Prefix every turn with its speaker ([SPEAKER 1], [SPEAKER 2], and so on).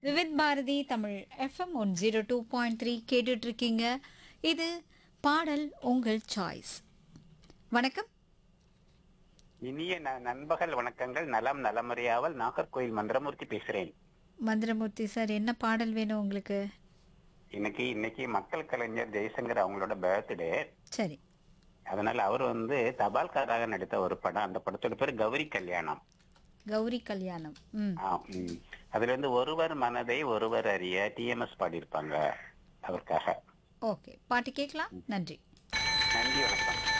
[SPEAKER 1] Vividh Bharati Tamil FM one zero two point three கேட்டுட்டு இருக்கீங்க இது பாடல் உங்கள் சாய்ஸ் வணக்கம்
[SPEAKER 2] இனிய ந- நண்பகல் வணக்கங்கள் நலம் நலமறியாவல் நாகர்கோயில் மந்திரமூர்த்தி பேசுறேன்
[SPEAKER 1] மந்திரமூர்த்தி சார் என்ன பாடல் வேணும் உங்களுக்கு
[SPEAKER 2] இன்னைக்கு இன்னைக்கு மக்கள் கலைஞர் ஜெய்சங்கர் அவங்களோட பர்த்டே
[SPEAKER 1] சரி
[SPEAKER 2] அதனால அவர் வந்து தபால்காராக நடித்த ஒரு படம் அந்த படத்தோட பேர் கௌரி கல்யாணம்
[SPEAKER 1] கௌரி கல்யாணம் ம்
[SPEAKER 2] ஆ, ம். அதுல இருந்து ஒருவர் மனதை ஒருவர் அறிய டிஎம்எஸ் பாடியிருப்பாங்க அவருக்காக
[SPEAKER 1] ஓகே பாட்டு கேட்கலாம் நன்றி
[SPEAKER 2] நன்றி வணக்கம்